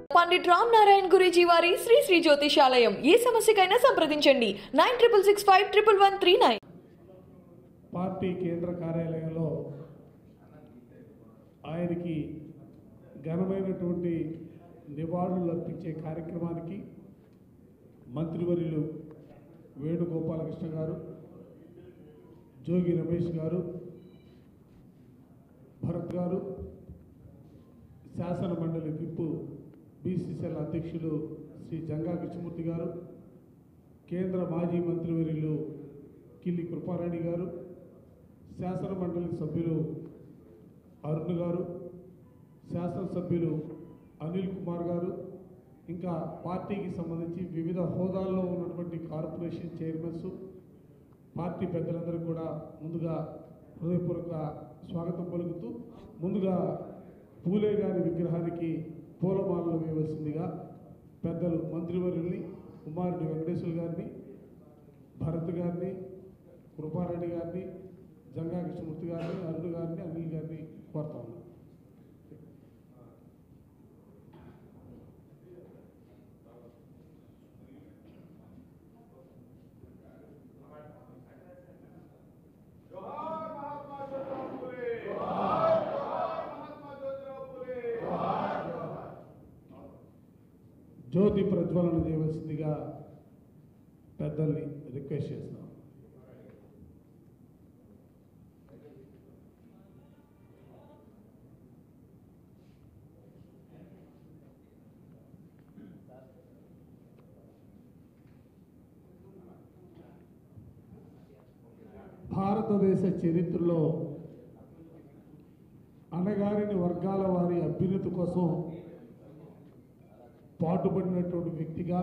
పండిట్ రామ్ నారాయణ్ గురూజీ వారి శ్రీ శ్రీ జ్యోతిషాలయం ఏ సమస్యకైనా సంప్రదించండి nine triple six five triple one three nine party కేంద్ర కార్యాలయంలో ఆయనకి ఘనమైనటువంటి నివాళులు అర్పించే కార్యక్రమానికి మంత్రివర్యులు వేణుగోపాలకృష్ణ గారు జోగి రమేష్ గారు భరత్ గారు శాసన మండలి విప్పు బీసీసీఎల్ అధ్యక్షులు శ్రీ జంగా కృష్ణమూర్తి గారు కేంద్ర మాజీ మంత్రివర్యులు కిల్లి కృపారాణి గారు శాసన మండలి సభ్యులు అరుణ్ గారు శాసనసభ్యులు అనిల్ కుమార్ గారు ఇంకా పార్టీకి సంబంధించి వివిధ హోదాల్లో ఉన్నటువంటి కార్పొరేషన్ చైర్మన్స్ పార్టీ పెద్దలందరూ కూడా ముందుగా హృదయపూర్వక స్వాగతం పలుకుతూ ముందుగా పూలే గారి విగ్రహానికి పూలమాలలు వేయవలసిందిగా పెద్దలు మంత్రివర్యుల్ని కుమారుడి వెంకటేశ్వర గారిని భరత్ గారిని కృపారెడ్డి గారిని జంగా కృష్ణమూర్తి గారిని అరుణ్ గారిని అనిల్ గారిని కోరుతా ఉన్నాను జ్యోతి ప్రజ్వలన చేయవలసిందిగా పెద్దల్ని రిక్వెస్ట్ చేస్తున్నాం భారతదేశ చరిత్రలో అణగారిన వర్గాల వారి అభ్యున్నతి కోసం పాటుపడినటువంటి వ్యక్తిగా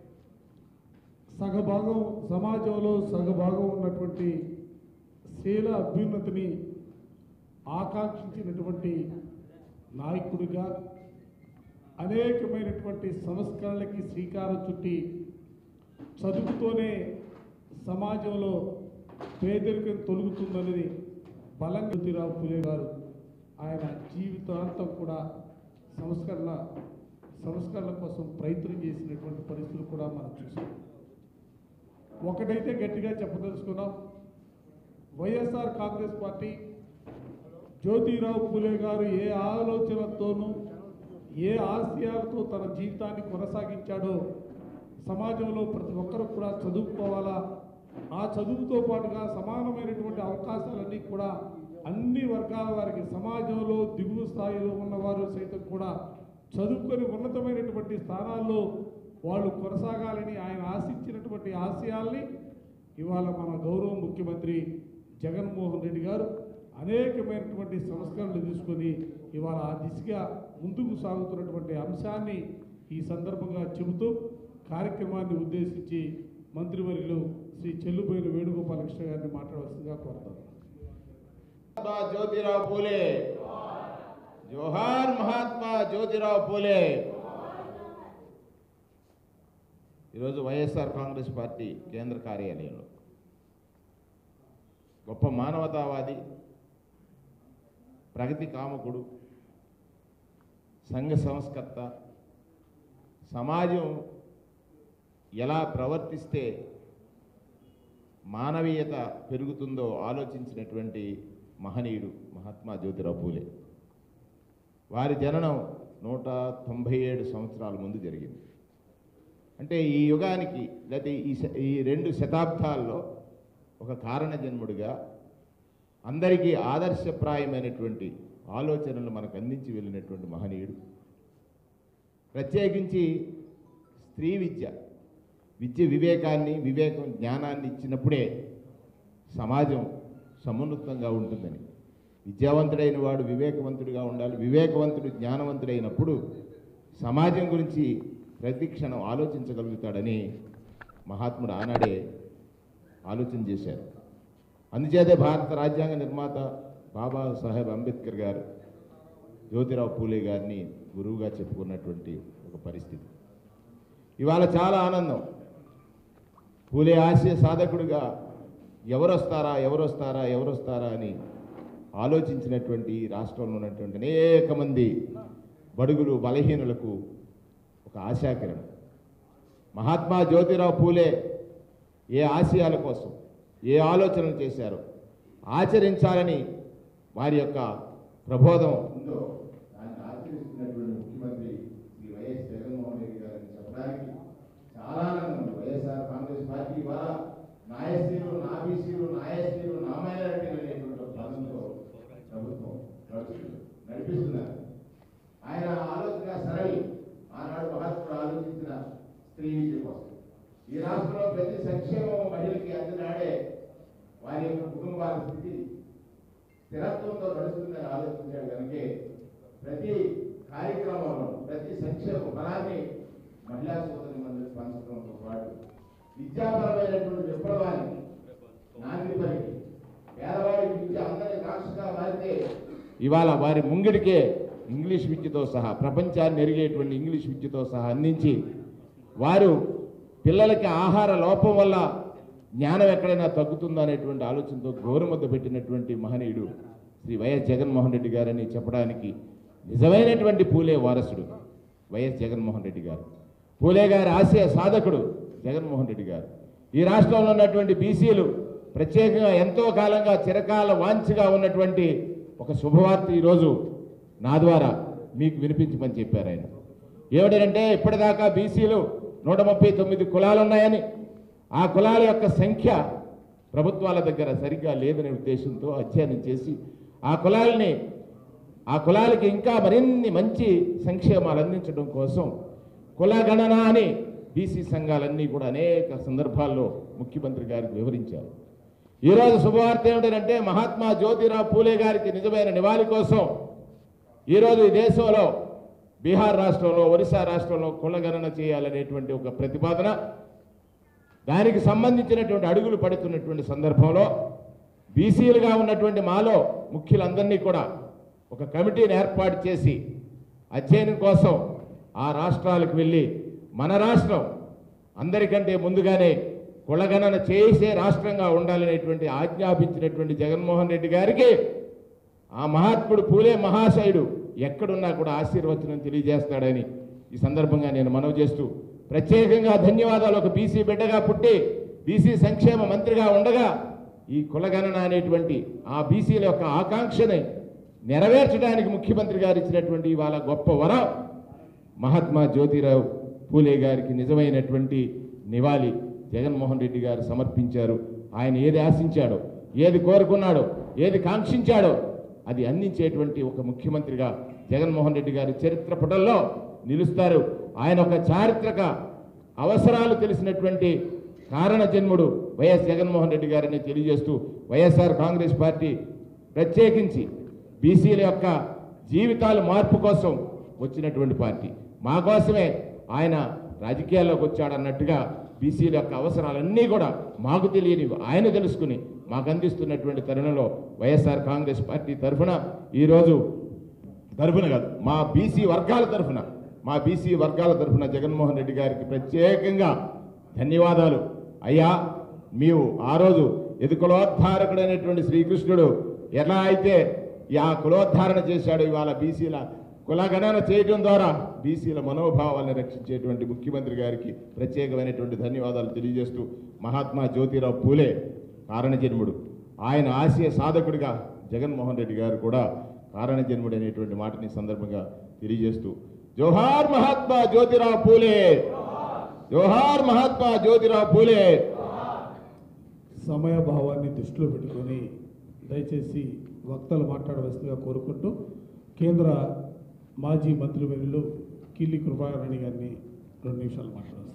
సగభాగం సమాజంలో సగభాగం ఉన్నటువంటి శీల అభ్యున్నతిని ఆకాంక్షించినటువంటి నాయకుడిగా అనేకమైనటువంటి సంస్కరణలకి శ్రీకారం చుట్టి చదువుతోనే సమాజంలో పేదరికం తొలుగుతుందనేది బలంగా జ్యోతిరావు పులే గారు ఆయన జీవితాంతం కూడా సంస్కరణ సంస్కరణ కోసం ప్రయత్నం చేసినటువంటి పరిస్థితులు కూడా మనం చూసాం ఒకటైతే గట్టిగా చెప్పదలుచుకున్నాం YSR Congress party Jyotirao Phule గారు ఏ ఆలోచనతోనూ ఏ ఆశయాలతో తన జీవితాన్ని కొనసాగించాడో సమాజంలో ప్రతి ఒక్కరూ కూడా చదువుకోవాలా ఆ చదువుతో పాటుగా సమానమైనటువంటి అవకాశాలన్నీ కూడా అన్ని వర్గాల వారికి సమాజంలో దిగువ స్థాయిలో ఉన్నవారు సైతం కూడా చదువుకొని ఉన్నతమైనటువంటి స్థానాల్లో వాళ్ళు కొనసాగాలని ఆయన ఆశించినటువంటి ఆశయాల్ని ఇవాళ మన గౌరవ ముఖ్యమంత్రి జగన్మోహన్ రెడ్డి గారు అనేకమైనటువంటి సంస్కరణలు తీసుకొని ఇవాళ ఆ దిశగా ముందుకు సాగుతున్నటువంటి అంశాన్ని ఈ సందర్భంగా చెబుతూ కార్యక్రమాన్ని ఉద్దేశించి మంత్రివర్యులు శ్రీ చెల్లుబోయిన వేణుగోపాలకృష్ణ గారిని మాట్లాడవలసిందిగా కోరుతాను మహాత్మా జ్యోతిరావు పూలే జోహార్ మహాత్మా జ్యోతిరావు పూలే ఈరోజు వైఎస్ఆర్ కాంగ్రెస్ పార్టీ కేంద్ర కార్యాలయంలో గొప్ప మానవతావాది ప్రగతి కామకుడు సంఘ సంస్కర్త సమాజం ఎలా ప్రవర్తిస్తే మానవీయత పెరుగుతుందో ఆలోచించినటువంటి మహనీయుడు మహాత్మా జ్యోతిరావు పూలే వారి జననం నూట తొంభై ఏడు సంవత్సరాల ముందు జరిగింది అంటే ఈ యుగానికి లేకపోతే ఈ శ- ఈ రెండు శతాబ్దాల్లో ఒక కారణ జన్ముడిగా అందరికీ ఆదర్శప్రాయమైనటువంటి ఆలోచనలు మనకు అందించి వెళ్ళినటువంటి మహనీయుడు ప్రత్యేకించి స్త్రీ విద్య విద్య వివేకాన్ని వివేకం జ్ఞానాన్ని ఇచ్చినప్పుడే సమాజం సమున్నతంగా ఉంటుందని విద్యావంతుడైన వాడు వివేకవంతుడిగా ఉండాలి వివేకవంతుడు జ్ఞానవంతుడైనప్పుడు సమాజం గురించి ప్రతి క్షణం ఆలోచించగలుగుతాడని మహాత్ముడు ఆనాడే ఆలోచన చేశారు అందుచేతే భారత రాజ్యాంగ నిర్మాత బాబా సాహెబ్ అంబేద్కర్ గారు జ్యోతిరావు పూలే గారిని గురువుగా చెప్పుకున్నటువంటి ఒక పరిస్థితి ఇవాళ చాలా ఆనందం పూలే ఆశయ సాధకుడిగా ఎవరొస్తారా ఎవరొస్తారా ఎవరొస్తారా అని ఆలోచించినటువంటి రాష్ట్రంలో ఉన్నటువంటి అనేక మంది బడుగులు బలహీనులకు ఒక ఆశాకిరణం మహాత్మా జ్యోతిరావు పూలే ఏ ఆశయాల కోసం ఏ ఆలోచనలు చేశారో ఆచరించాలని వారి యొక్క ప్రబోధం ఉందో దాన్ని ఆచరిస్తున్నటువంటి ముఖ్యమంత్రి శ్రీ వైఎస్ జగన్మోహన్ రెడ్డి గారిని చెప్పడానికి చాలా ఆనందం ఉంది. వైఎస్ఆర్ కాంగ్రెస్ పార్టీ ఇవాళ నాయస్త్రీలు నాబీసీలు నాయస్త్రీలు నా మైనారిటీలు అనేటువంటి ఒక పదంతో ప్రభుత్వం నడుస్తుంది నడిపిస్తున్నారు ఆయన ఆలోచన సరళి ఆనాడు మహాత్ముడు ఆలోచించిన స్త్రీ విద్య కోసం ఈ రాష్ట్రంలో ప్రతి సంక్షేమం మహిళకి అందినాడే వారి యొక్క కుటుంబాల స్థితి స్థిరత్వంతో నడుస్తుందని ఆలోచించాడు కనుకే ప్రతి కార్యక్రమంలో ప్రతి సంక్షేమ ఫలాన్ని మహిళా సోదరి మండలి పంచడంతో పాటు విద్యాపరమైనటువంటి విప్లవానికి నాంది పలికి పేదవాడి విద్య అందరి కాక్షగా మారితే ఇవాళ వారి ముంగిడికే ఇంగ్లీష్ విద్యతో సహా ప్రపంచాన్ని ఎరిగేటువంటి ఇంగ్లీష్ విద్యతో సహా అందించి వారు పిల్లలకి ఆహార లోపం వల్ల జ్ఞానం ఎక్కడైనా తగ్గుతుందా అనేటువంటి ఆలోచనతో గౌరవద్ద పెట్టినటువంటి మహనీయుడు శ్రీ వైఎస్ జగన్మోహన్ రెడ్డి గారని చెప్పడానికి నిజమైనటువంటి పూలే వారసుడు వైఎస్ జగన్మోహన్ రెడ్డి గారు పూలే గారి ఆశయ సాధకుడు జగన్మోహన్ రెడ్డి గారు ఈ రాష్ట్రంలో ఉన్నటువంటి బీసీలు ప్రత్యేకంగా ఎంతో కాలంగా చిరకాల వాంఛగా ఉన్నటువంటి ఒక శుభవార్త ఈరోజు నా ద్వారా మీకు వినిపించమని చెప్పారు ఆయన ఏమిటంటే ఇప్పటిదాకా బీసీలు నూట ముప్పై తొమ్మిది కులాలు ఉన్నాయని ఆ కులాల యొక్క సంఖ్య ప్రభుత్వాల దగ్గర సరిగ్గా లేదనే ఉద్దేశంతో అధ్యయనం చేసి ఆ కులాలని ఆ కులాలకి ఇంకా మరిన్ని మంచి సంక్షేమాలు అందించడం కోసం కుల గణన అని బీసీ సంఘాలన్నీ కూడా అనేక సందర్భాల్లో ముఖ్యమంత్రి గారికి వివరించారు ఈరోజు శుభవార్త ఏమిటంటే మహాత్మా జ్యోతిరావు పూలే గారికి నిజమైన నివాళి కోసం ఈరోజు ఈ దేశంలో బీహార్ రాష్ట్రంలో ఒరిస్సా రాష్ట్రంలో కుల గణన చేయాలనేటువంటి ఒక ప్రతిపాదన దానికి సంబంధించినటువంటి అడుగులు పడుతున్నటువంటి సందర్భంలో బీసీలుగా ఉన్నటువంటి మాలో ముఖ్యులందరినీ కూడా ఒక కమిటీని ఏర్పాటు చేసి అధ్యయనం కోసం ఆ రాష్ట్రాలకు వెళ్ళి మన రాష్ట్రం అందరికంటే ముందుగానే కులగణన చేసే రాష్ట్రంగా ఉండాలనేటువంటి ఆజ్ఞాపించినటువంటి జగన్మోహన్ రెడ్డి గారికి ఆ మహాత్ముడు పూలే మహాశయుడు ఎక్కడున్నా కూడా ఆశీర్వచనం తెలియజేస్తాడని ఈ సందర్భంగా నేను మనవి చేస్తూ ప్రత్యేకంగా ధన్యవాదాలు ఒక బీసీ బిడ్డగా పుట్టి బీసీ సంక్షేమ మంత్రిగా ఉండగా ఈ కులగణన అనేటువంటి ఆ బీసీల యొక్క ఆకాంక్షని నెరవేర్చడానికి ముఖ్యమంత్రి గారు ఇచ్చినటువంటి ఇవాళ గొప్ప వరం మహాత్మా జ్యోతిరావు పూలే గారికి నిజమైనటువంటి నివాళి జగన్మోహన్ రెడ్డి గారు సమర్పించారు ఆయన ఏది ఆశించాడో ఏది కోరుకున్నాడో ఏది కాంక్షించాడో అది అందించేటువంటి ఒక ముఖ్యమంత్రిగా జగన్మోహన్ రెడ్డి గారి చరిత్ర పుటల్లో నిలుస్తారు ఆయన ఒక చారిత్రక అవసరాలు తెలిసినటువంటి కారణ జన్ముడు వైఎస్ జగన్మోహన్ రెడ్డి గారిని తెలియజేస్తూ వైఎస్ఆర్ కాంగ్రెస్ పార్టీ ప్రత్యేకించి బీసీల యొక్క జీవితాల మార్పు కోసం వచ్చినటువంటి పార్టీ మా కోసమే ఆయన రాజకీయాల్లోకి వచ్చాడన్నట్టుగా బీసీల యొక్క అవసరాలన్నీ కూడా మాకు తెలియని ఆయన తెలుసుకుని మాకు అందిస్తున్నటువంటి తరుణంలో వైఎస్ఆర్ కాంగ్రెస్ పార్టీ తరఫున ఈరోజు తరఫున కాదు మా బీసీ వర్గాల తరఫున మా బీసీ వర్గాల తరఫున జగన్మోహన్ రెడ్డి గారికి ప్రత్యేకంగా ధన్యవాదాలు అయ్యా మీరు ఆ రోజు ఇది కులోద్ధారకుడైనటువంటి శ్రీకృష్ణుడు ఎలా అయితే ఈ ఆ కులోద్ధారణ చేశాడో ఇవాళ బీసీల కులగణన చేయడం ద్వారా బీసీల మనోభావాలను రక్షించేటువంటి ముఖ్యమంత్రి గారికి ప్రత్యేకమైనటువంటి ధన్యవాదాలు తెలియజేస్తూ మహాత్మా జ్యోతిరావు పూలే కారణజన్ముడు ఆయన ఆశయ సాధకుడిగా జగన్మోహన్ రెడ్డి గారు కూడా కారణజన్ముడు అనేటువంటి మాటని ఈ సందర్భంగా తెలియజేస్తూ జోహార్ మహాత్మా జ్యోతిరావు పూలే జోహార్ మహాత్మా జ్యోతిరావు పూలే సమయభావాన్ని దృష్టిలో పెట్టుకొని దయచేసి వక్తలు మాట్లాడవలసిందిగా కోరుకుంటూ కేంద్ర మాజీ మంత్రివర్యులు కిల్లి కృపారాణి గారిని రెండు నిమిషాలు మాట్లాడుతున్నారు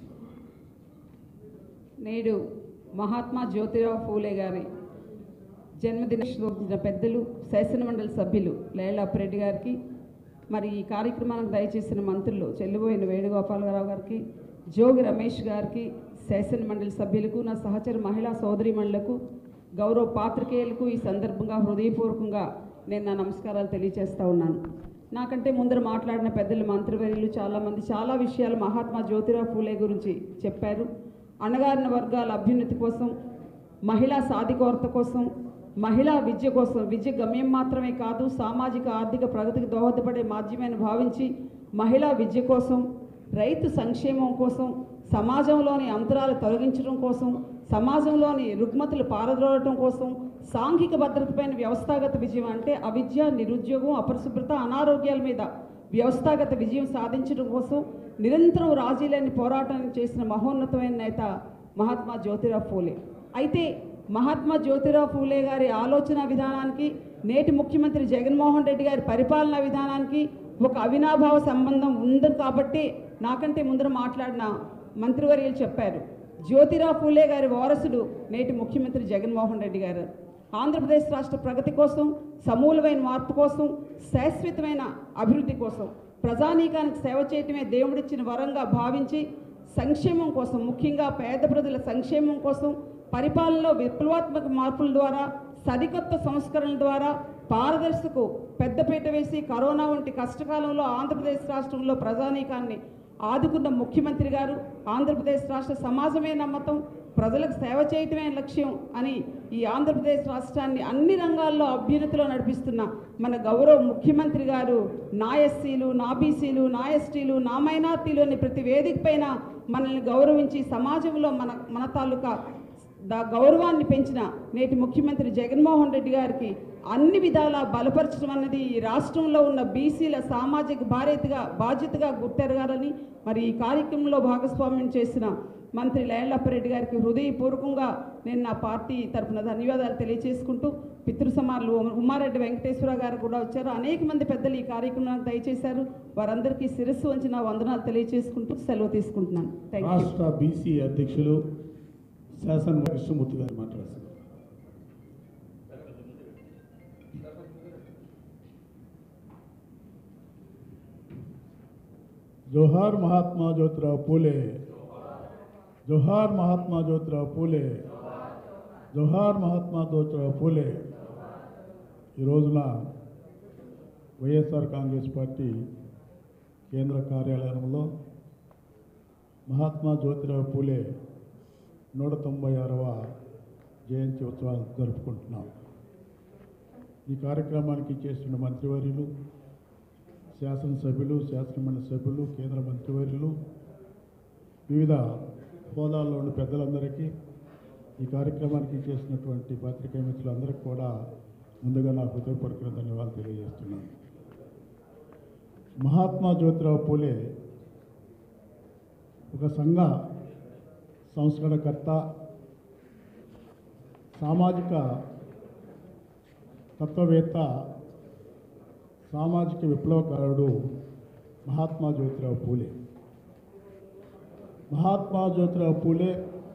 నేడు మహాత్మా జ్యోతిరావు ఫూలే గారి జన్మదిన శుభాకాంక్షలు పెద్దలు శాసనమండలి సభ్యులు లేలాపరెడ్డి గారికి మరి ఈ కార్యక్రమానికి దయచేసిన మంత్రులు చెల్లిపోయిన వేణుగోపాలరావు గారికి జోగి రమేష్ గారికి శాసనమండలి సభ్యులకు నా సహచర మహిళా సోదరిమణులకు గౌరవ పాత్రికేయులకు ఈ సందర్భంగా హృదయపూర్వకంగా నేను నా నమస్కారాలు తెలియజేస్తా ఉన్నాను నాకంటే ముందర మాట్లాడిన పెద్దలు మంత్రివర్యులు చాలామంది చాలా విషయాలు మహాత్మా జ్యోతిరావు ఫూలే గురించి చెప్పారు అణగారిన వర్గాల అభ్యున్నతి కోసం మహిళా సాధికారత కోసం మహిళా విద్య కోసం విద్య గమ్యం మాత్రమే కాదు సామాజిక ఆర్థిక ప్రగతికి దోహదపడే మాధ్యమని భావించి మహిళా విద్య కోసం రైతు సంక్షేమం కోసం సమాజంలోని అంతరాలు తొలగించడం కోసం సమాజంలోని రుగ్మతులు పారద్రోలటం కోసం సాంఘిక భద్రతపైన వ్యవస్థాగత విజయం అంటే అవిద్య నిరుద్యోగం అపరిశుభ్రత అనారోగ్యాల మీద వ్యవస్థాగత విజయం సాధించడం కోసం నిరంతరం రాజీలేని పోరాటాన్ని చేసిన మహోన్నతమైన నేత మహాత్మా జ్యోతిరావు ఫూలే అయితే మహాత్మా జ్యోతిరావు ఫూలే గారి ఆలోచన విధానానికి నేటి ముఖ్యమంత్రి జగన్మోహన్ రెడ్డి గారి పరిపాలనా విధానానికి ఒక అవినాభావ సంబంధం ఉంది కాబట్టి నాకంటే ముందర మాట్లాడిన మంత్రివర్యులు చెప్పారు జ్యోతిరావు ఫూలే గారి వారసుడు నేటి ముఖ్యమంత్రి జగన్మోహన్ రెడ్డి గారు ఆంధ్రప్రదేశ్ రాష్ట్ర ప్రగతి కోసం సమూలమైన మార్పు కోసం శాశ్వతమైన అభివృద్ధి కోసం ప్రజానీకానికి సేవ చేయటమే దేవుడిచ్చిన వరంగా భావించి సంక్షేమం కోసం ముఖ్యంగా పేద ప్రజల సంక్షేమం కోసం పరిపాలనలో విప్లవాత్మక మార్పుల ద్వారా సరికొత్త సంస్కరణల ద్వారా పారదర్శకు పెద్దపీట వేసి కరోనా వంటి కష్టకాలంలో ఆంధ్రప్రదేశ్ రాష్ట్రంలో ప్రజానీకాన్ని ఆదుకున్న ముఖ్యమంత్రి గారు ఆంధ్రప్రదేశ్ రాష్ట్ర సమాజమే నమ్మతం ప్రజలకు సేవ చేయటమే లక్ష్యం అని ఈ ఆంధ్రప్రదేశ్ రాష్ట్రాన్ని అన్ని రంగాల్లో అభ్యున్నతిలో నడిపిస్తున్న మన గౌరవ ముఖ్యమంత్రి గారు నా ఎస్సీలు నా బీసీలు నా ఎస్టీలు నా మైనార్టీలు అని ప్రతి వేదిక పైన మనల్ని గౌరవించి సమాజంలో మన మన తాలూకా దా గౌరవాన్ని పెంచిన నేటి ముఖ్యమంత్రి జగన్మోహన్ రెడ్డి గారికి అన్ని విధాలా బలపరచడం అన్నది ఈ రాష్ట్రంలో ఉన్న బీసీల సామాజిక బాధ్యతగా బాధ్యతగా గుర్తెరగాలని మరి ఈ కార్యక్రమంలో భాగస్వామ్యం చేసిన మంత్రి లేళ్లప్పరెడ్డి గారికి హృదయపూర్వకంగా నేను నా పార్టీ తరఫున ధన్యవాదాలు తెలియజేసుకుంటూ పితృ సమానులు ఉమ్మారెడ్డి వెంకటేశ్వర గారు కూడా వచ్చారు అనేక మంది పెద్దలు ఈ కార్యక్రమానికి దయచేశారు వారందరికీ శిరస్సు వంచి నా వందనాలు తెలియజేసుకుంటూ సెలవు తీసుకుంటున్నాను థ్యాంక్ యూ రాష్ట్ర బీసీ అధ్యక్షులు శాసన కృష్ణమూర్తి గారు మాట్లాడుతున్నారు జోహార్ మహాత్మా జ్యోతిరావు పూలే జోహార్ మహాత్మా జ్యోతిరావు పూలే జోహార్ మహాత్మా జ్యోతిరావు పూలే ఈ రోజున వైఎస్ఆర్ కాంగ్రెస్ పార్టీ కేంద్ర కార్యాలయంలో మహాత్మా జ్యోతిరావు పూలే నూట తొంభై ఆరవ జయంతి ఉత్సవాలు జరుపుకుంటున్నాం ఈ కార్యక్రమానికి చేస్తున్న మంత్రివర్యులు శాసనసభ్యులు శాసనమండలి సభ్యులు కేంద్ర మంత్రివర్యులు వివిధ హోదాల్లో ఉన్న పెద్దలందరికీ ఈ కార్యక్రమానికి చేసినటువంటి పత్రికా మిత్రులందరికీ కూడా ముందుగా నా హృదయపూర్వక ధన్యవాదాలు తెలియజేస్తున్నాను మహాత్మా జ్యోతిరావు పూలే ఒక సంఘ సంస్కరణకర్త సామాజిక తత్వవేత్త సామాజిక విప్లవకారుడు మహాత్మా జ్యోతిరావు పూలే మహాత్మా జ్యోతిరావు పూలే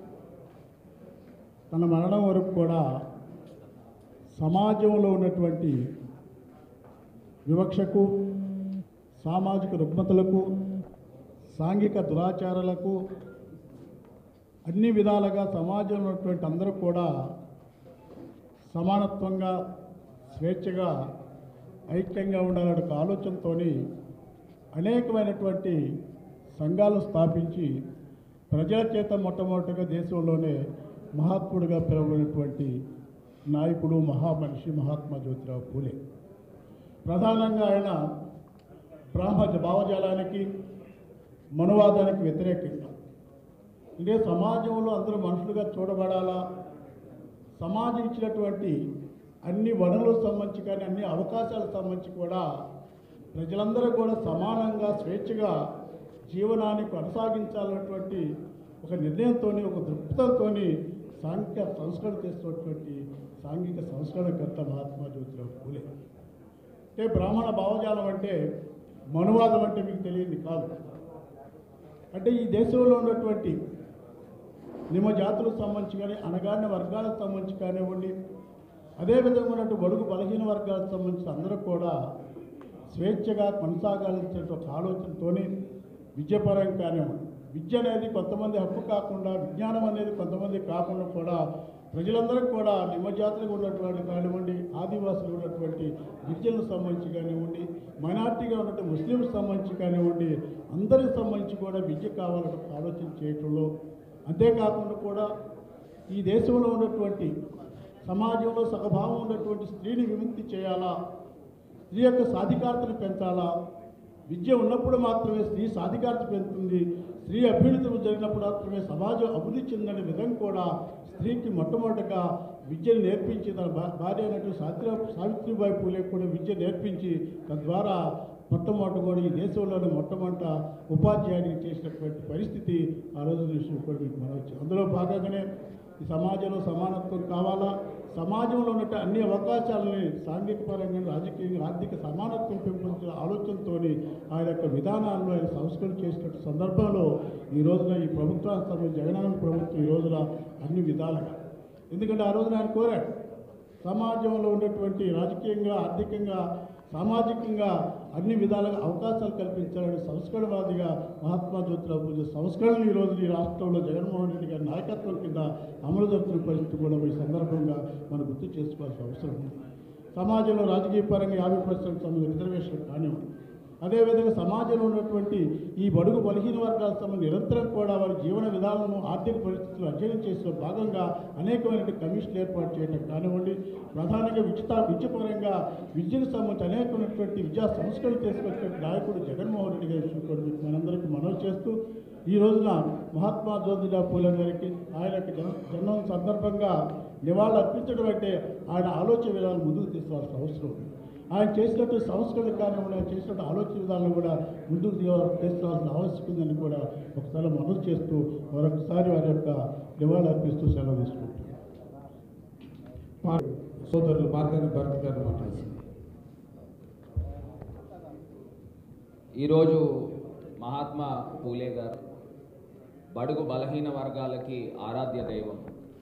తన మరణం వరకు కూడా సమాజంలో ఉన్నటువంటి వివక్షకు సామాజిక రుగ్మతలకు సాంఘిక దురాచారాలకు అన్ని విధాలుగా సమాజంలో ఉన్నటువంటి అందరూ కూడా సమానత్వంగా స్వేచ్ఛగా ఐక్యంగా ఉండాలనే ఒక ఆలోచనతో అనేకమైనటువంటి సంఘాలు స్థాపించి ప్రజల చేత మొట్టమొదటిగా దేశంలోనే మహాత్ముడిగా పిలువబడినటువంటి నాయకుడు మహామనిషి మహాత్మా జ్యోతిరావు పూలే ప్రధానంగా ఆయన బ్రాహ్మణ భావజాలానికి మనువాదానికి వ్యతిరేకంగా అంటే సమాజంలో అందరూ మనుషులుగా చూడబడాలా సమాజం ఇచ్చినటువంటి అన్ని వనరులకు సంబంధించి కానీ అన్ని అవకాశాలకు సంబంధించి కూడా ప్రజలందరూ కూడా సమానంగా స్వేచ్ఛగా జీవనాన్ని కొనసాగించాలన్నటువంటి ఒక నిర్ణయంతో ఒక దృక్పథంతో సాంఘిక సంస్కరణ చేస్తున్నటువంటి సాంఘిక సంస్కరణకర్త మహాత్మా జ్యోతిరావు పూలే అంటే బ్రాహ్మణ భావజాలం అంటే మనువాదం అంటే మీకు తెలియంది కాదు అంటే ఈ దేశంలో ఉన్నటువంటి నిమ్మ జాతులకు సంబంధించి కానీ అనగాడిన వర్గాలకు సంబంధించి కానివ్వండి అదేవిధంగా ఉన్నట్టు బడుగు బలహీన వర్గాలకు సంబంధించి అందరూ కూడా స్వేచ్ఛగా కొనసాగాల్సిన ఒక ఆలోచనతోనే విద్యపరంగా కానివ్వండి విద్య అనేది కొంతమంది హక్కు కాకుండా విజ్ఞానం అనేది కొంతమంది కాకుండా కూడా ప్రజలందరూ కూడా నిమ్మజాతులకు ఉన్నటువంటి కానివ్వండి ఆదివాసులు ఉన్నటువంటి గిరిజనులకు సంబంధించి కానివ్వండి మైనార్టీగా ఉన్నటువంటి ముస్లింలకు సంబంధించి కానివ్వండి అందరికి సంబంధించి కూడా విద్య కావాలని ఒక ఆలోచన చేయటంలో అంతేకాకుండా కూడా ఈ దేశంలో ఉన్నటువంటి సమాజంలో సగభావం ఉన్నటువంటి స్త్రీని విముక్తి చేయాలా స్త్రీ యొక్క సాధికారతను పెంచాలా విద్య ఉన్నప్పుడు మాత్రమే స్త్రీ సాధికారత పెరుగుతుంది స్త్రీ అభ్యున్నతి జరిగినప్పుడు మాత్రమే సమాజం అభివృద్ధి చెందనే విధంగా కూడా స్త్రీకి మొట్టమొదటిగా విద్యను నేర్పించి తన భా- భార్య అయినటువంటి సావిత్రి సావిత్రిబాయి పూలే కూడా విద్య నేర్పించి తద్వారా మొట్టమొదటి కూడా ఈ దేశంలోనే మొట్టమొదట ఉపాధ్యాయుడికి చేసినటువంటి పరిస్థితి ఆ రోజు విషయం కూడా మీకు మనవచ్చు అందులో భాగంగానే ఈ సమాజంలో సమానత్వం కావాలా సమాజంలో ఉన్నట్టు అన్ని అవకాశాలని సాంఘిక పరంగా రాజకీయంగా ఆర్థిక సమానత్వం పెంపొందించిన ఆలోచనతో ఆయన యొక్క విధానాలను ఆయన సంస్కరణ చేసినట్టు సందర్భంలో ఈ రోజున ఈ ప్రభుత్వానికి సంబంధించి జగనన్న ప్రభుత్వం ఈ రోజున అన్ని విధాలుగా ఎందుకంటే ఆ రోజున ఆయన కోరాడు సమాజంలో ఉన్నటువంటి రాజకీయంగా ఆర్థికంగా సామాజికంగా అన్ని విధాలుగా అవకాశాలు కల్పించాలని సంస్కరణవాదిగా మహాత్మా జ్యోతిరావు పూజ సంస్కరణలు ఈ రోజు ఈ రాష్ట్రంలో జగన్మోహన్ రెడ్డి గారి నాయకత్వం కింద అమలు జరుగుతున్న పరిస్థితి కూడా ఈ సందర్భంగా మనం గుర్తు చేసుకోవాల్సిన అవసరం ఉంది సమాజంలో రాజకీయ పరంగా యాభై పర్సెంట్ సంబంధించిన రిజర్వేషన్ కానివ్వండి అదేవిధంగా సమాజంలో ఉన్నటువంటి ఈ బడుగు బలహీన వర్గాల సంబంధించి నిరంతరం కూడా వారి జీవన విధానాలను ఆర్థిక పరిస్థితులు అధ్యయనం చేసిన భాగంగా అనేకమైన కమిషన్లు ఏర్పాటు చేయడం కానివ్వండి ప్రధానంగా విద్యుత విద్యపరంగా విద్యకు సంబంధించి అనేకమైనటువంటి విద్యా సంస్కరణ తీసుకొచ్చినటువంటి నాయకుడు జగన్మోహన్ రెడ్డి గారి విషయం కూడా మీకు మనందరికీ మనవి చేస్తూ ఈ రోజున మహాత్మా జ్యోతిరావు పూలే గారికి ఆయన యొక్క జన జన్మం సందర్భంగా నివాళులు అర్పించడం అంటే ఆయన ఆలోచన విధానం ముందుకు తీసుకోవాల్సిన అవసరం ఉంది ఆయన చేసినట్టు సంస్కరణ కానివ్వండి ఆయన చేసినట్టు ఆలోచన విధానాలు కూడా ముందుకు తీ- తీసుకోవాల్సిన ఆవశ్యకత ఉందని కూడా ఒకసారి మనవి చేస్తూ మరొకసారి వారి యొక్క నివాళులు అర్పిస్తూ సెలవు తీసుకుంటున్నాం పా- సోదరులు మార్గాని భరత్ గారు మాట్లాడుతున్నారు ఈరోజు మహాత్మా పూలే గారు బడుగు బలహీన వర్గాలకి ఆరాధ్య దైవం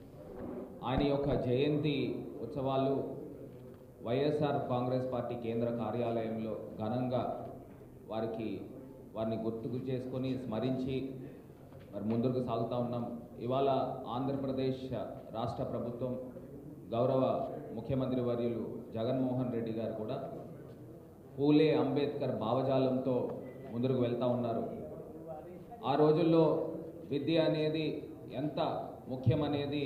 ఆయన యొక్క జయంతి ఉత్సవాలు వైఎస్ఆర్ కాంగ్రెస్ పార్టీ కేంద్ర కార్యాలయంలో ఘనంగా వారికి వారిని గుర్తుకు చేసుకొని స్మరించి మరి ముందుకు సాగుతూ ఉన్నాం ఇవాళ ఆంధ్రప్రదేశ్ రాష్ట్ర ప్రభుత్వం గౌరవ ముఖ్యమంత్రి వర్యులు జగన్మోహన్ రెడ్డి గారు కూడా పూలే అంబేద్కర్ భావజాలంతో ముందుకు వెళ్తూ ఉన్నారు ఆ రోజుల్లో విద్య అనేది ఎంత ముఖ్యమనేది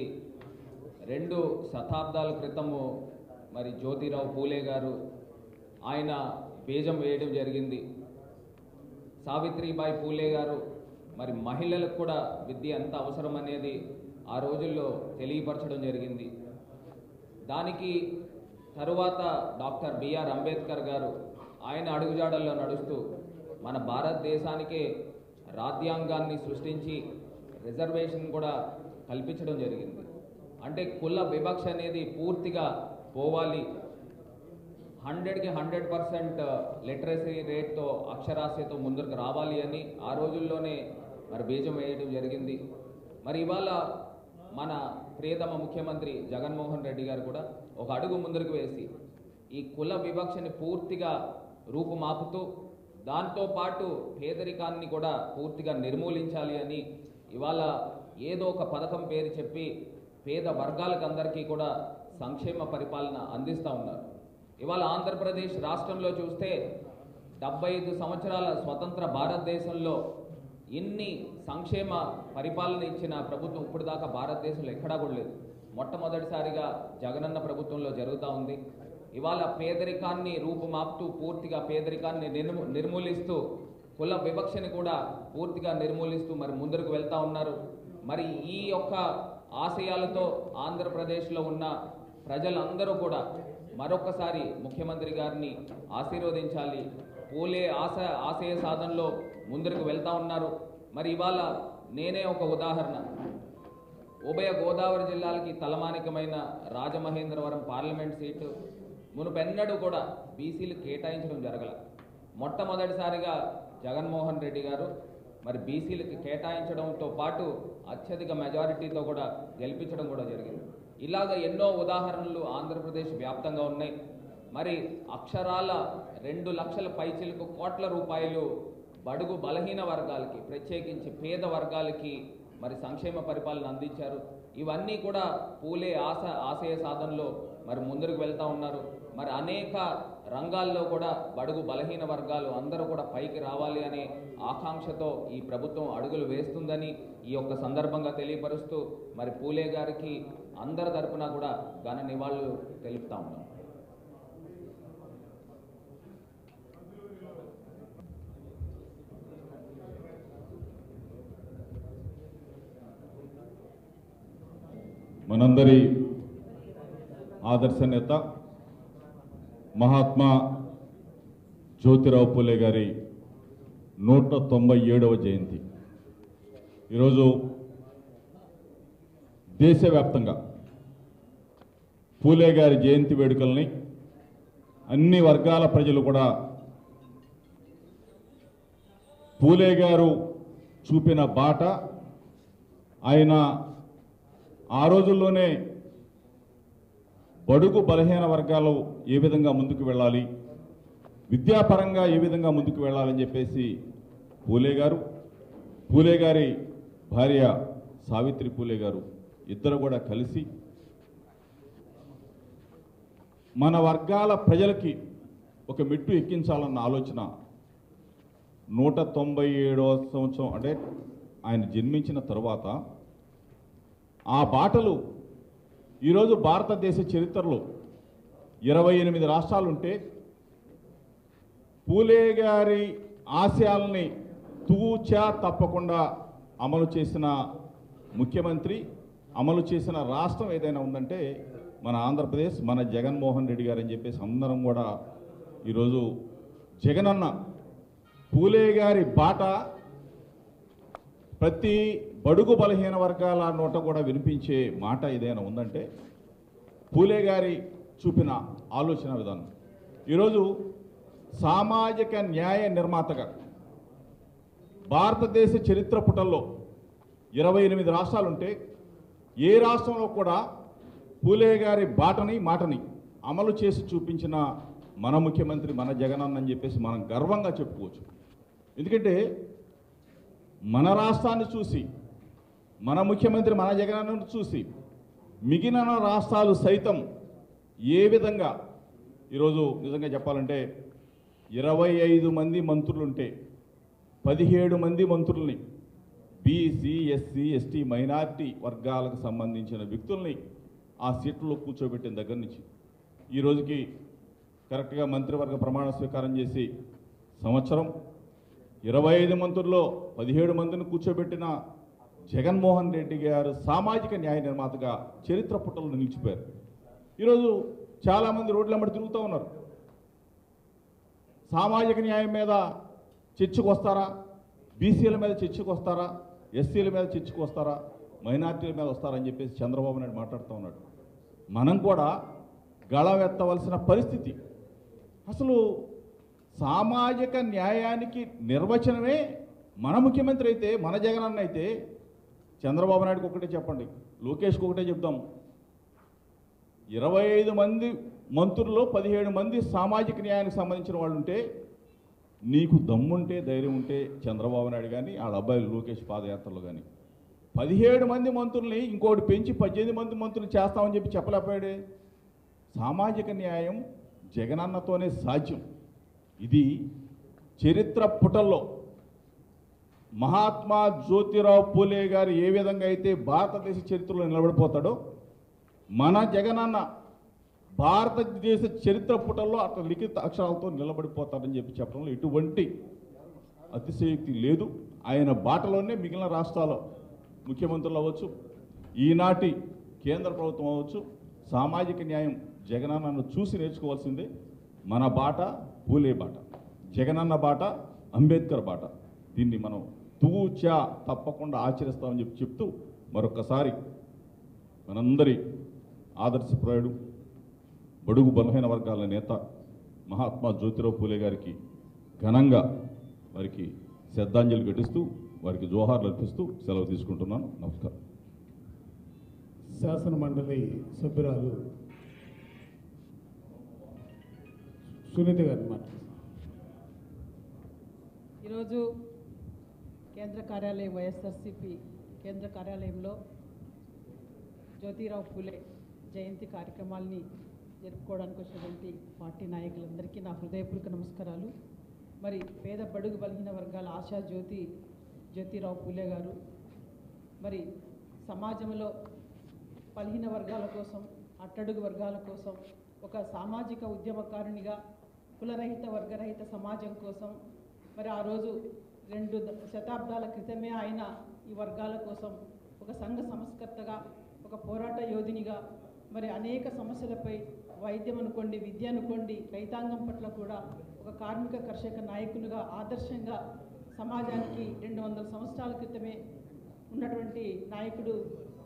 రెండు శతాబ్దాల క్రితము మరి జ్యోతిరావు పూలే గారు ఆయన బీజం వేయడం జరిగింది సావిత్రిబాయి పూలే గారు మరి మహిళలకు కూడా విద్య ఎంత అవసరం అనేది ఆ రోజుల్లో తెలియపరచడం జరిగింది దానికి తరువాత డాక్టర్ బిఆర్ అంబేద్కర్ గారు ఆయన అడుగుజాడల్లో నడుస్తూ మన భారతదేశానికే రాజ్యాంగాన్ని సృష్టించి రిజర్వేషన్ కూడా కల్పించడం జరిగింది అంటే కుల వివక్ష అనేది పూర్తిగా పోవాలి హండ్రెడ్కి హండ్రెడ్ పర్సెంట్ లిటరసీ రేట్తో అక్షరాస్యతో ముందుకు రావాలి అని ఆ రోజుల్లోనే మరి బీజం వేయడం జరిగింది మరి ఇవాళ మన ప్రియతమ ముఖ్యమంత్రి జగన్మోహన్ రెడ్డి గారు కూడా ఒక అడుగు ముందుకు వేసి ఈ కుల వివక్షని పూర్తిగా రూపుమాపుతూ దాంతో పాటు పేదరికాన్ని కూడా పూర్తిగా నిర్మూలించాలి అని ఇవాళ ఏదో ఒక పథకం పేరు చెప్పి పేద వర్గాలకు అందరికీ కూడా సంక్షేమ పరిపాలన అందిస్తూ ఉన్నారు ఇవాళ ఆంధ్రప్రదేశ్ రాష్ట్రంలో చూస్తే డెబ్బై ఐదు సంవత్సరాల స్వతంత్ర భారతదేశంలో ఇన్ని సంక్షేమ పరిపాలన ఇచ్చిన ప్రభుత్వం ఇప్పుడు దాకా భారతదేశంలో ఎక్కడా కూడా లేదు మొట్టమొదటిసారిగా జగనన్న ప్రభుత్వంలో జరుగుతూ ఉంది ఇవాళ పేదరికాన్ని రూపుమాపుతూ పూర్తిగా పేదరికాన్ని నిర్మూ నిర్మూలిస్తూ కుల వివక్షని కూడా పూర్తిగా నిర్మూలిస్తూ మరి ముందరకు వెళ్తా ఉన్నారు మరి ఈ యొక్క ఆశయాలతో ఆంధ్రప్రదేశ్లో ఉన్న ప్రజలందరూ కూడా మరొకసారి ముఖ్యమంత్రి గారిని ఆశీర్వదించాలి పూలే ఆశ ఆశయ సాధనలో ముందరకు వెళ్తా ఉన్నారు మరి ఇవాళ నేనే ఒక ఉదాహరణ ఉభయ గోదావరి జిల్లాలకి తలమానికమైన రాజమహేంద్రవరం పార్లమెంట్ సీటు మునుపెన్నడూ కూడా బీసీలు కేటాయించడం జరగల మొట్టమొదటిసారిగా జగన్మోహన్ రెడ్డి గారు మరి బీసీలకు కేటాయించడంతో పాటు అత్యధిక మెజారిటీతో కూడా గెలిపించడం కూడా జరిగింది ఇలాగ ఎన్నో ఉదాహరణలు ఆంధ్రప్రదేశ్ వ్యాప్తంగా ఉన్నాయి మరి అక్షరాల రెండు లక్షల పైచిలకు కోట్ల రూపాయలు బడుగు బలహీన వర్గాలకి ప్రత్యేకించి పేద వర్గాలకి మరి సంక్షేమ పరిపాలన అందించారు ఇవన్నీ కూడా పూలే ఆశ ఆశయ సాధనలో మరి ముందుకు వెళ్తా ఉన్నారు మరి అనేక రంగాల్లో కూడా బడుగు బలహీన వర్గాలు అందరూ కూడా పైకి రావాలి అనే ఆకాంక్షతో ఈ ప్రభుత్వం అడుగులు వేస్తుందని ఈ యొక్క సందర్భంగా తెలియపరుస్తూ మరి పూలే గారికి అందరి తరపున కూడా ఘన నివాళులు తెలుపుతా ఉన్నాం మనందరి ఆదర్శ నేత మహాత్మా జ్యోతిరావు పూలే గారి నూట తొంభై ఏడవ జయంతి ఈరోజు దేశవ్యాప్తంగా పూలే గారి జయంతి వేడుకల్ని అన్ని వర్గాల ప్రజలు కూడా పూలే గారు చూపిన బాట ఆయన ఆ రోజుల్లోనే బడుగు బలహీన వర్గాలు ఏ విధంగా ముందుకు వెళ్ళాలి విద్యాపరంగా ఏ విధంగా ముందుకు వెళ్ళాలని చెప్పేసి పూలే గారు పూలే గారి భార్య సావిత్రి పూలే గారు ఇద్దరు కూడా కలిసి మన వర్గాల ప్రజలకి ఒక మెట్టు ఎక్కించాలన్న ఆలోచన నూట తొంభై ఏడవ సంవత్సరం అంటే ఆయన జన్మించిన తరువాత ఆ బాటలు ఈరోజు భారతదేశ చరిత్రలో ఇరవై ఎనిమిది రాష్ట్రాలుంటే పూలే గారి ఆశయాల్ని తూచా తప్పకుండా అమలు చేసిన ముఖ్యమంత్రి అమలు చేసిన రాష్ట్రం ఏదైనా ఉందంటే మన ఆంధ్రప్రదేశ్ మన జగన్మోహన్ రెడ్డి గారు అని చెప్పేసి అందరం కూడా ఈరోజు జగనన్న పూలే గారి బాట ప్రతి బడుగు బలహీన వర్గాల నోట కూడా వినిపించే మాట ఏదైనా ఉందంటే పూలే గారి చూపిన ఆలోచన విధానం ఈరోజు సామాజిక న్యాయ నిర్మాతగా భారతదేశ చరిత్ర పుటల్లో ఇరవై ఎనిమిది రాష్ట్రాలుంటే ఏ రాష్ట్రంలో కూడా పూలే గారి బాటని మాటని అమలు చేసి చూపించిన మన ముఖ్యమంత్రి మన జగనన్న అని చెప్పేసి మనం గర్వంగా చెప్పుకోవచ్చు ఎందుకంటే మన రాష్ట్రాన్ని చూసి మన ముఖ్యమంత్రి మన జగనన్నను చూసి మిగిలిన రాష్ట్రాలు సైతం ఏ విధంగా ఈరోజు నిజంగా చెప్పాలంటే ఇరవై ఐదు మంది మంత్రులుంటే పదిహేడు మంది మంత్రుల్ని బీసీ ఎస్సీ ఎస్టీ మైనార్టీ వర్గాలకు సంబంధించిన వ్యక్తుల్ని ఆ సీట్లలో కూర్చోబెట్టిన దగ్గర నుంచి ఈ రోజుకి కరెక్ట్గా మంత్రివర్గ ప్రమాణ స్వీకారం చేసి సంవత్సరం ఇరవై ఐదు మంత్రుల్లో పదిహేడు మందిని కూర్చోబెట్టిన జగన్మోహన్ రెడ్డి గారు సామాజిక న్యాయ నిర్మాతగా చరిత్ర పుట్టలు నిలిచిపోయారు ఈరోజు చాలామంది రోడ్లమ్మడి తిరుగుతూ ఉన్నారు సామాజిక న్యాయం మీద చర్చకు వస్తారా బీసీల మీద చర్చకు వస్తారా ఎస్సీల మీద చర్చకు వస్తారా మైనార్టీల మీద వస్తారని చెప్పేసి చంద్రబాబు నాయుడు మాట్లాడుతూ ఉన్నాడు మనం కూడా గళవెత్తవలసిన పరిస్థితి అసలు సామాజిక న్యాయానికి నిర్వచనమే మన ముఖ్యమంత్రి అయితే మన జగనన్న అయితే చంద్రబాబు నాయుడుకి ఒకటే చెప్పండి లోకేష్కి ఒకటే చెప్దాం ఇరవై ఐదు మంది మంత్రుల్లో పదిహేడు మంది సామాజిక న్యాయానికి సంబంధించిన వాళ్ళు ఉంటే నీకు దమ్ముంటే ధైర్యం ఉంటే చంద్రబాబు నాయుడు కానీ వాళ్ళ అబ్బాయిలు లోకేష్ పాదయాత్రలో కానీ పదిహేడు మంది మంత్రుల్ని ఇంకోటి పెంచి పద్దెనిమిది మంది మంత్రులు చేస్తామని చెప్పి చెప్పలేకపోయాడే సామాజిక న్యాయం జగనన్నతోనే సాధ్యం ఇది చరిత్ర పుటల్లో మహాత్మా జ్యోతిరావు పూలే గారు ఏ విధంగా అయితే భారతదేశ చరిత్రలో నిలబడిపోతాడో మన జగనన్న భారతదేశ చరిత్ర పుటల్లో అట్లా లిఖిత అక్షరాలతో నిలబడిపోతాడని చెప్పి చెప్పడంలో ఎటువంటి అతిశయోక్తి లేదు ఆయన బాటలోనే మిగిలిన రాష్ట్రాల ముఖ్యమంత్రులు అవ్వచ్చు ఈనాటి కేంద్ర ప్రభుత్వం అవ్వచ్చు సామాజిక న్యాయం జగనన్నను చూసి నేర్చుకోవాల్సిందే మన బాట పూలే బాట జగనన్న బాట అంబేద్కర్ బాట దీన్ని మనం తూచా తప్పకుండా ఆచరిస్తామని చెప్పి చెప్తూ మరొకసారి మనందరి ఆదర్శప్రాయుడు బడుగు బలహీన వర్గాల నేత మహాత్మా జ్యోతిరావు పూలే గారికి ఘనంగా వారికి శ్రద్ధాంజలి ఘటిస్తూ వారికి జోహార్లు అర్పిస్తూ సెలవు తీసుకుంటున్నాను నమస్కారం శాసన మండలి సభ్యురాలు సునీత గారిని మాట్లాడుతున్నారు ఈరోజు కేంద్ర కార్యాలయం వైఎస్ఆర్సిపి కేంద్ర కార్యాలయంలో జ్యోతిరావు పూలే జయంతి కార్యక్రమాల్ని జరుపుకోవడానికి వచ్చినటువంటి పార్టీ నాయకులందరికీ నా హృదయపూర్వక నమస్కారాలు మరి పేద బడుగు బలహీన వర్గాల ఆశా జ్యోతి జ్యోతిరావు పూలే గారు మరి సమాజంలో బలహీన వర్గాల కోసం అట్టడుగు వర్గాల కోసం ఒక సామాజిక ఉద్యమకారునిగా కులరహిత వర్గరహిత సమాజం కోసం మరి ఆ రోజు రెండు ద- శతాబ్దాల క్రితమే ఆయన ఈ వర్గాల కోసం ఒక సంఘ సంస్కర్తగా ఒక పోరాట యోధునిగా మరి అనేక సమస్యలపై వైద్యం అనుకోండి విద్య అనుకోండి రైతాంగం పట్ల కూడా ఒక కార్మిక కర్షక నాయకులుగా ఆదర్శంగా సమాజానికి రెండు వందల సంవత్సరాల క్రితమే ఉన్నటువంటి నాయకుడు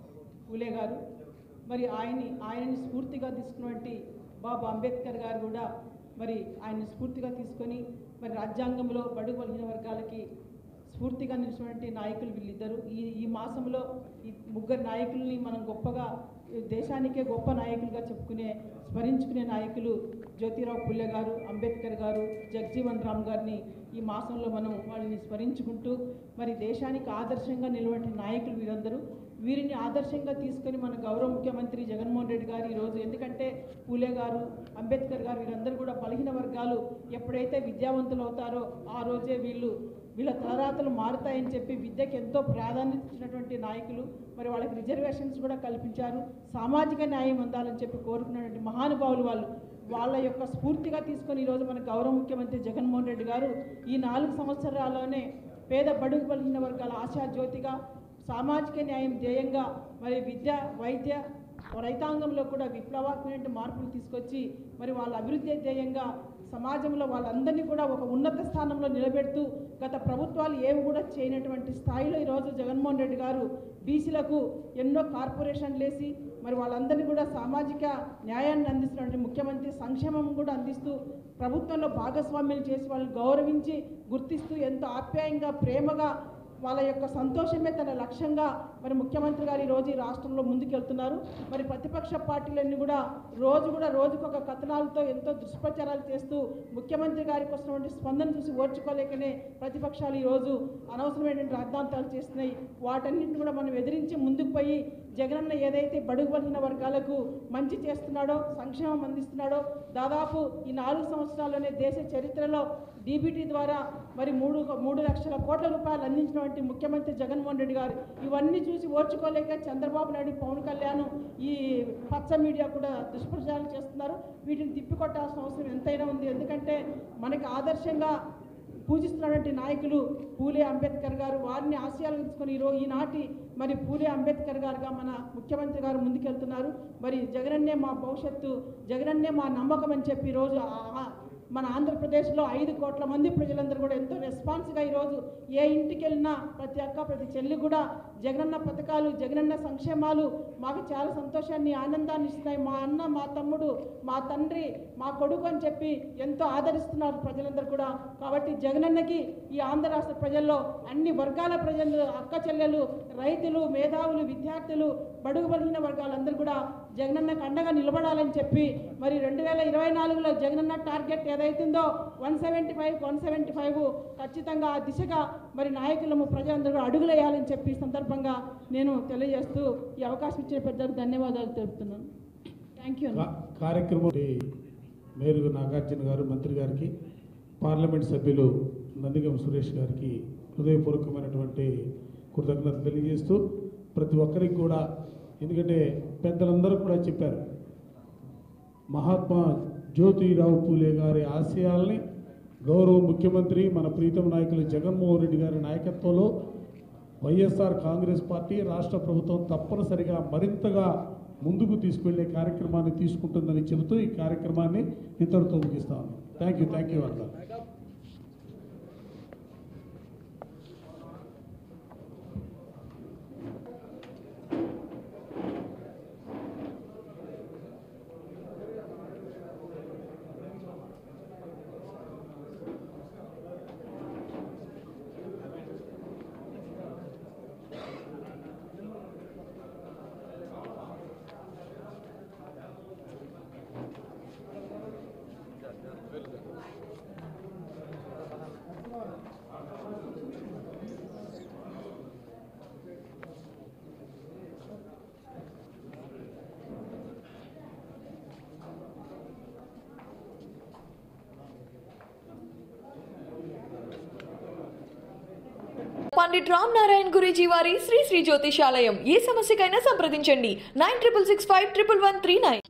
పూలే గారు మరి ఆయన్ని ఆయనని స్ఫూర్తిగా తీసుకున్నటువంటి బాబా అంబేద్కర్ గారు కూడా మరి ఆయన్ని స్ఫూర్తిగా తీసుకొని మరి రాజ్యాంగంలో బడుగు బలహీన వర్గాలకి స్ఫూర్తిగా నిలిచినటువంటి నాయకులు వీళ్ళిద్దరు ఈ ఈ మాసంలో ఈ ముగ్గురు నాయకుల్ని మనం గొప్పగా ఈ దేశానికే గొప్ప నాయకులుగా చెప్పుకునే స్మరించుకునే నాయకులు జ్యోతిరావు పుల్లె గారు అంబేద్కర్ గారు జగజీవన్ రామ్ గారిని ఈ మాసంలో మనం వాళ్ళని స్మరించుకుంటూ మరి దేశానికి ఆదర్శంగా నిలబడిన నాయకులు వీరందరూ వీరిని ఆదర్శంగా తీసుకొని మన గౌరవ ముఖ్యమంత్రి జగన్మోహన్ రెడ్డి గారు ఈరోజు ఎందుకంటే పూలే గారు అంబేద్కర్ గారు వీరందరూ కూడా బలహీన వర్గాలు ఎప్పుడైతే విద్యావంతులు అవుతారో ఆ రోజే వీళ్ళు వీళ్ళ తలరాతలు మారుతాయని చెప్పి విద్యకి ఎంతో ప్రాధాన్యత ఇచ్చినటువంటి నాయకులు మరి వాళ్ళకి రిజర్వేషన్స్ కూడా కల్పించారు సామాజిక న్యాయం అందాలని చెప్పి కోరుకున్నటువంటి మహానుభావులు వాళ్ళు వాళ్ళ యొక్క స్ఫూర్తిగా తీసుకొని ఈరోజు మన గౌరవ ముఖ్యమంత్రి జగన్మోహన్ రెడ్డి గారు ఈ నాలుగు సంవత్సరాల్లోనే పేద బడుగు బలహీన వర్గాల ఆశా జ్యోతిగా సామాజిక న్యాయం ధ్యేయంగా మరి విద్య వైద్య రైతాంగంలో కూడా విప్లవాత్మక మార్పులు తీసుకొచ్చి మరి వాళ్ళ అభివృద్ధి ధ్యేయంగా సమాజంలో వాళ్ళందరినీ కూడా ఒక ఉన్నత స్థానంలో నిలబెడుతూ గత ప్రభుత్వాలు ఏవి కూడా చేయనటువంటి స్థాయిలో ఈరోజు జగన్మోహన్ రెడ్డి గారు బీసీలకు ఎన్నో కార్పొరేషన్లు వేసి మరి వాళ్ళందరినీ కూడా సామాజిక న్యాయాన్ని అందిస్తున్నటువంటి ముఖ్యమంత్రి సంక్షేమం కూడా అందిస్తూ ప్రభుత్వంలో భాగస్వామ్యం చేసి వాళ్ళని గౌరవించి గుర్తిస్తూ ఎంతో ఆప్యాయంగా ప్రేమగా వాళ్ళ యొక్క సంతోషమే తన లక్ష్యంగా మరి ముఖ్యమంత్రి గారు ఈ రోజు ఈ రాష్ట్రంలో ముందుకెళ్తున్నారు మరి ప్రతిపక్ష పార్టీలన్నీ కూడా రోజు కూడా రోజుకొక కథనాలతో ఎంతో దుష్ప్రచారాలు చేస్తూ ముఖ్యమంత్రి గారికి వస్తున్నటువంటి స్పందన చూసి ఓర్చుకోలేకనే ప్రతిపక్షాలు ఈరోజు అనవసరమైనటువంటి రాద్ధాంతాలు చేస్తున్నాయి వాటన్నింటిని కూడా మనం ఎదిరించి ముందుకు పోయి జగనన్న ఏదైతే బడుగు బలిన వర్గాలకు మంచి చేస్తున్నాడో సంక్షేమం అందిస్తున్నాడో దాదాపు ఈ నాలుగు సంవత్సరాల్లోనే దేశ చరిత్రలో డీబీటీ ద్వారా మరి మూడు మూడు లక్షల కోట్ల రూపాయలు అందించినటువంటి ముఖ్యమంత్రి జగన్మోహన్ రెడ్డి గారు ఇవన్నీ చూసి ఓర్చుకోలేక చంద్రబాబు నాయుడు పవన్ కళ్యాణ్ ఈ పచ్చ మీడియా కూడా దుష్ప్రచారం చేస్తున్నారు వీటిని తిప్పికొట్టాల్సిన అవసరం ఎంతైనా ఉంది ఎందుకంటే మనకి ఆదర్శంగా పూజిస్తున్నటువంటి నాయకులు పూలే అంబేద్కర్ గారు వారిని ఆశయాలు తీసుకొని ఈరో ఈనాటి మరి పూలే అంబేద్కర్ గారుగా మన ముఖ్యమంత్రి గారు ముందుకెళ్తున్నారు మరి జగనన్నే మా భవిష్యత్తు జగనన్నే మా నమ్మకం అని చెప్పి ఈరోజు ఆ- ఆ- మన ఆంధ్రప్రదేశ్లో ఐదు కోట్ల మంది ప్రజలందరూ కూడా ఎంతో రెస్పాన్స్గా ఈరోజు ఏ ఇంటికి వెళ్ళినా ప్రతి అక్క ప్రతి చెల్లి కూడా జగనన్న పథకాలు జగనన్న సంక్షేమాలు మాకు చాలా సంతోషాన్ని ఆనందాన్ని ఇస్తున్నాయి మా అన్న మా తమ్ముడు మా తండ్రి మా కొడుకు అని చెప్పి ఎంతో ఆదరిస్తున్నారు ప్రజలందరూ కూడా కాబట్టి జగనన్నకి ఈ ఆంధ్ర రాష్ట్ర ప్రజల్లో అన్ని వర్గాల ప్రజలు అక్క చెల్లెలు రైతులు మేధావులు విద్యార్థులు బడుగు బలిగిన వర్గాలందరూ కూడా జగనన్నకు అండగా నిలబడాలని చెప్పి మరి రెండు వేల ఇరవై నాలుగులో జగనన్న టార్గెట్ ఏదైతుందో one seventy five one seventy five ఖచ్చితంగా ఆ దిశగా మరి నాయకులము ప్రజలందరూ కూడా అడుగులేయాలని చెప్పి ఈ సందర్భంగా నేను తెలియజేస్తూ ఈ అవకాశం ఇచ్చిన పెద్దలకు ధన్యవాదాలు తెలుపుతున్నాను థ్యాంక్ యూ కా- కార్యక్రమం మేరుగు నాగార్జున గారు మంత్రి గారికి పార్లమెంట్ సభ్యులు నందిగం సురేష్ గారికి హృదయపూర్వకమైనటువంటి కృతజ్ఞతలు తెలియజేస్తూ ప్రతి ఒక్కరికి కూడా ఎందుకంటే పెద్దలందరూ కూడా చెప్పారు మహాత్మా జ్యోతిరావు పూలే గారి ఆశయాల్ని గౌరవ ముఖ్యమంత్రి మన ప్రీతం నాయకులు జగన్మోహన్ రెడ్డి గారి నాయకత్వంలో వైఎస్ఆర్ కాంగ్రెస్ పార్టీ రాష్ట్ర ప్రభుత్వం తప్పనిసరిగా మరింతగా ముందుకు తీసుకెళ్లే కార్యక్రమాన్ని తీసుకుంటుందని చెబుతూ ఈ కార్యక్రమాన్ని ఇంతటితో ముగిస్తాను థ్యాంక్ యూ థ్యాంక్ యూ అన్న పండిట్ రామ్ నారాయణ్ గురూజీ వారి శ్రీ శ్రీ జ్యోతిషాలయం ఏ సమస్యకైనా సంప్రదించండి nine triple six five triple one three nine